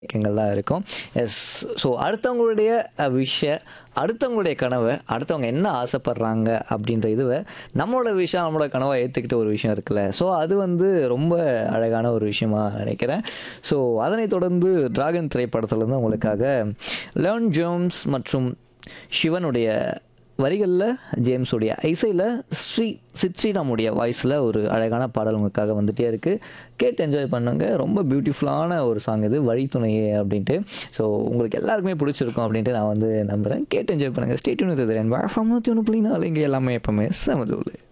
விஷயங்கள் தான் இருக்கும் எஸ் ஸோ அடுத்தவங்களுடைய விஷய அடுத்தவங்களுடைய கனவை அடுத்தவங்க என்ன ஆசைப்படுறாங்க அப்படின்ற இதுவை நம்மளோட விஷயம் நம்மளோட கனவை ஏற்றுக்கிட்ட ஒரு விஷயம் இருக்குல்ல ஸோ அது வந்து ரொம்ப அழகான ஒரு விஷயமா நினைக்கிறேன் ஸோ அதனைத் தொடர்ந்து டிராகன் திரைப்படத்துல இருந்து உங்களுக்காக லேர்ன் ஜோம்ஸ் மற்றும் சிவனுடைய வரிகளில் ஜேம்ஸுடைய இசையில் ஸ்ரீ சித்ஸ்ரீராமுடைய வாய்ஸில் ஒரு அழகான பாடல் உங்களுக்காக வந்துட்டே இருக்குது கேட்டு என்ஜாய் பண்ணுங்க ரொம்ப பியூட்டிஃபுல்லான ஒரு சாங் இது வழித்துணையே அப்படின்ட்டு ஸோ உங்களுக்கு எல்லாருக்குமே பிடிச்சிருக்கும் அப்படின்ட்டு நான் வந்து நம்புகிறேன் கேட்டு என்ஜாய் பண்ணுங்கள் ஸ்டேட்யூன் தெரியும் ஃபார்ம் நூற்றி ஒன்று புள்ளி நாலு இங்கே எல்லாமே எப்போவுமே சமதூள்